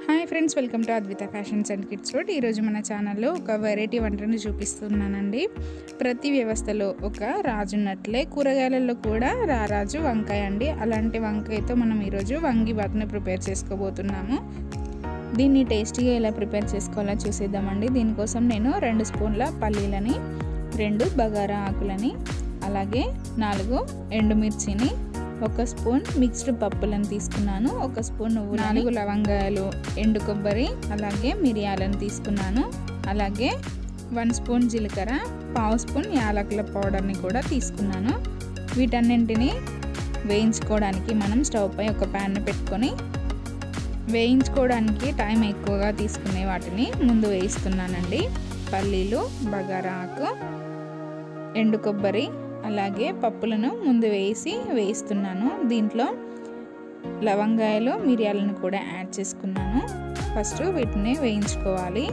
hi friends welcome to Advitha fashions and kids road ఈరోజు మన ఛానల్లో ఒక వెరైటీ వంటని చూపిస్తున్నానండి ప్రతి వ్యవస్థలో ఒక రాజు ఉన్నట్లే కూరగాయలలో కూడా రారాజు వంకాయ అండి అలాంటి వంకాయతో మనం ఈరోజు వంగి బాత్ని ప్రిపేర్ చేసుకోబోతున్నాము దీన్ని టేస్టీగా ఎలా ప్రిపేర్ చేసుకోవాలో చూసేద్దామండి దీనికోసం నేను రెండు స్పూన్ల పల్లీలని రెండు బగారా ఆకులని అలాగే నాలుగు ఎండుమిర్చిని ఒక స్పూన్ మిక్స్డ్ పప్పులను తీసుకున్నాను ఒక స్పూన్ నువ్వు నాలుగు లవంగాయలు ఎండు కొబ్బరి అలాగే మిరియాలను తీసుకున్నాను అలాగే వన్ స్పూన్ జీలకర్ర పావు స్పూన్ యాలకుల పౌడర్ని కూడా తీసుకున్నాను వీటన్నింటిని వేయించుకోవడానికి మనం స్టవ్ పై ఒక ప్యాన్ పెట్టుకొని వేయించుకోవడానికి టైం ఎక్కువగా తీసుకునే వాటిని ముందు వేయిస్తున్నానండి పల్లీలు బగారా ఆకు ఎండు కొబ్బరి అలాగే పప్పులను ముందు వేసి వేయిస్తున్నాను దీంట్లో లవంగాయలు మిరియాలను కూడా యాడ్ చేసుకున్నాను ఫస్ట్ వీటిని వేయించుకోవాలి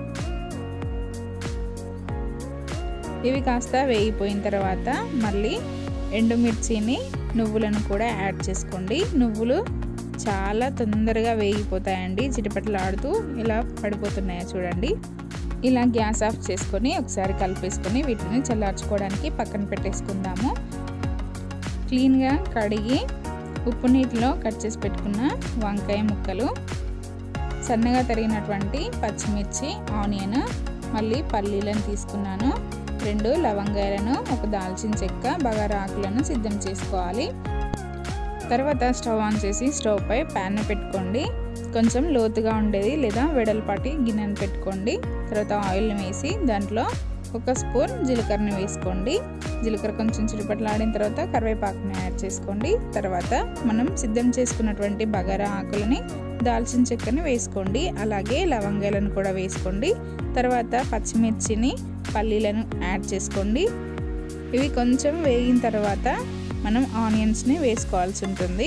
ఇవి కాస్త వేగిపోయిన తర్వాత మళ్ళీ ఎండుమిర్చిని నువ్వులను కూడా యాడ్ చేసుకోండి నువ్వులు చాలా తొందరగా వేగిపోతాయండి చిటిపట్లాడుతూ ఇలా పడిపోతున్నాయో చూడండి ఇలా గ్యాస్ ఆఫ్ చేసుకొని ఒకసారి కలిపేసుకొని వీటిని చల్లార్చుకోవడానికి పక్కన పెట్టేసుకుందాము క్లీన్గా కడిగి ఉప్పు నీటిలో కట్ చేసి పెట్టుకున్న వంకాయ ముక్కలు సన్నగా తరిగినటువంటి పచ్చిమిర్చి ఆనియన్ మళ్ళీ పల్లీలను తీసుకున్నాను రెండు లవంగాయలను ఒక దాల్చిన చెక్క బగారా ఆకులను సిద్ధం చేసుకోవాలి తర్వాత స్టవ్ ఆన్ చేసి స్టవ్ పై ప్యాన్ పెట్టుకోండి కొంచెం లోతుగా ఉండేది లేదా వెడల్పాటి గిన్నెను పెట్టుకోండి తర్వాత ఆయిల్ని వేసి దాంట్లో ఒక స్పూన్ జీలకర్రని వేసుకోండి జీలకర్ర కొంచెం చిరుపట్లాడిన తర్వాత కరివేపాకుని యాడ్ చేసుకోండి తర్వాత మనం సిద్ధం చేసుకున్నటువంటి బగారా ఆకులని దాల్చిన చెక్కని వేసుకోండి అలాగే లవంగాలను కూడా వేసుకోండి తర్వాత పచ్చిమిర్చిని పల్లీలను యాడ్ చేసుకోండి ఇవి కొంచెం వేగిన తర్వాత మనం ఆనియన్స్ని వేసుకోవాల్సి ఉంటుంది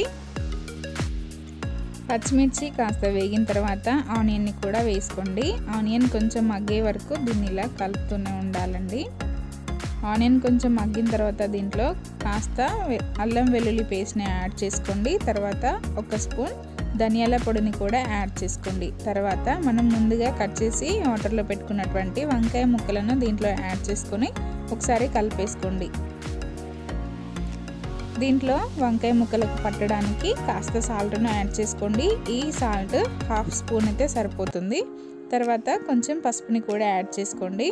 పచ్చిమిర్చి కాస్త వేగిన తర్వాత ఆనియన్ని కూడా వేసుకోండి ఆనియన్ కొంచెం మగ్గే వరకు దీన్ని ఇలా కలుపుతూనే ఉండాలండి ఆనియన్ కొంచెం మగ్గిన తర్వాత దీంట్లో కాస్త అల్లం వెల్లుల్లి పేస్ట్ని యాడ్ చేసుకోండి తర్వాత ఒక స్పూన్ ధనియాల పొడిని కూడా యాడ్ చేసుకోండి తర్వాత మనం ముందుగా కట్ చేసి వాటర్లో పెట్టుకున్నటువంటి వంకాయ ముక్కలను దీంట్లో యాడ్ చేసుకొని ఒకసారి కలిపేసుకోండి దీంట్లో వంకాయ ముక్కలకు పట్టడానికి కాస్త సాల్ట్ను యాడ్ చేసుకోండి ఈ సాల్ట్ హాఫ్ స్పూన్ అయితే సరిపోతుంది తర్వాత కొంచెం పసుపుని కూడా యాడ్ చేసుకోండి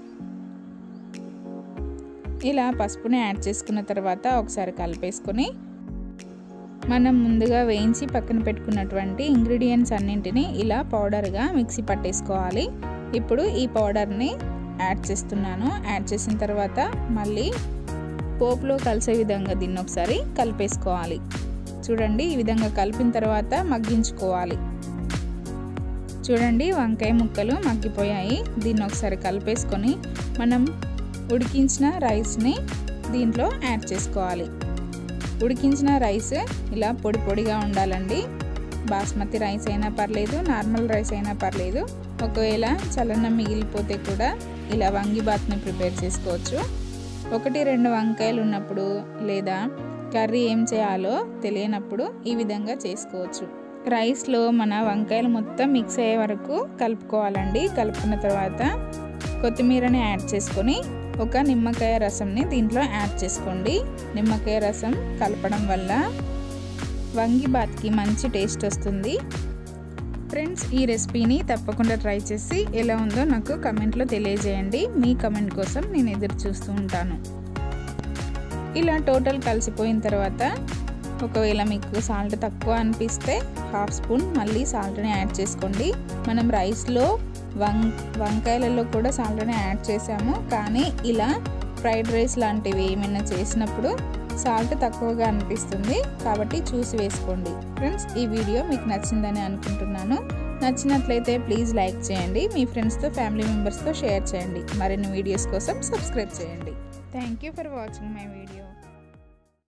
ఇలా పసుపుని యాడ్ చేసుకున్న తర్వాత ఒకసారి కలిపేసుకొని మనం ముందుగా వేయించి పక్కన పెట్టుకున్నటువంటి ఇంగ్రీడియంట్స్ అన్నింటినీ ఇలా పౌడర్గా మిక్సీ పట్టేసుకోవాలి ఇప్పుడు ఈ పౌడర్ని యాడ్ చేస్తున్నాను యాడ్ చేసిన తర్వాత మళ్ళీ పోపులో కలిసే విధంగా దీన్ని ఒకసారి కలిపేసుకోవాలి చూడండి ఈ విధంగా కలిపిన తర్వాత మగ్గించుకోవాలి చూడండి వంకాయ ముక్కలు మగ్గిపోయాయి దీన్ని ఒకసారి కలిపేసుకొని మనం ఉడికించిన రైస్ని దీంట్లో యాడ్ చేసుకోవాలి ఉడికించిన రైస్ ఇలా పొడి పొడిగా ఉండాలండి బాస్మతి రైస్ అయినా పర్లేదు నార్మల్ రైస్ అయినా పర్లేదు ఒకవేళ చలనం మిగిలిపోతే కూడా ఇలా వంగి బాత్ని ప్రిపేర్ చేసుకోవచ్చు ఒకటి రెండు వంకాయలు ఉన్నప్పుడు లేదా కర్రీ ఏం చేయాలో తెలియనప్పుడు ఈ విధంగా చేసుకోవచ్చు రైస్లో మన వంకాయలు మొత్తం మిక్స్ అయ్యే వరకు కలుపుకోవాలండి కలుపుకున్న తర్వాత కొత్తిమీరని యాడ్ చేసుకొని ఒక నిమ్మకాయ రసంని దీంట్లో యాడ్ చేసుకోండి నిమ్మకాయ రసం కలపడం వల్ల వంగి బాత్కి మంచి టేస్ట్ వస్తుంది ఫ్రెండ్స్ ఈ రెసిపీని తప్పకుండా ట్రై చేసి ఎలా ఉందో నాకు కమెంట్లో తెలియజేయండి మీ కమెంట్ కోసం నేను ఎదురు చూస్తూ ఉంటాను ఇలా టోటల్ కలిసిపోయిన తర్వాత ఒకవేళ మీకు సాల్ట్ తక్కువ అనిపిస్తే హాఫ్ స్పూన్ మళ్ళీ సాల్ట్ని యాడ్ చేసుకోండి మనం రైస్లో వం వంకాయలలో కూడా సాల్ట్ని యాడ్ చేసాము కానీ ఇలా ఫ్రైడ్ రైస్ లాంటివి ఏమైనా చేసినప్పుడు సాల్ట్ తక్కువగా అనిపిస్తుంది కాబట్టి చూసి వేసుకోండి ఫ్రెండ్స్ ఈ వీడియో మీకు నచ్చిందని అనుకుంటున్నాను నచ్చినట్లయితే ప్లీజ్ లైక్ చేయండి మీ ఫ్రెండ్స్తో ఫ్యామిలీ మెంబర్స్తో షేర్ చేయండి మరిన్ని వీడియోస్ కోసం సబ్స్క్రైబ్ చేయండి thank you for watching my video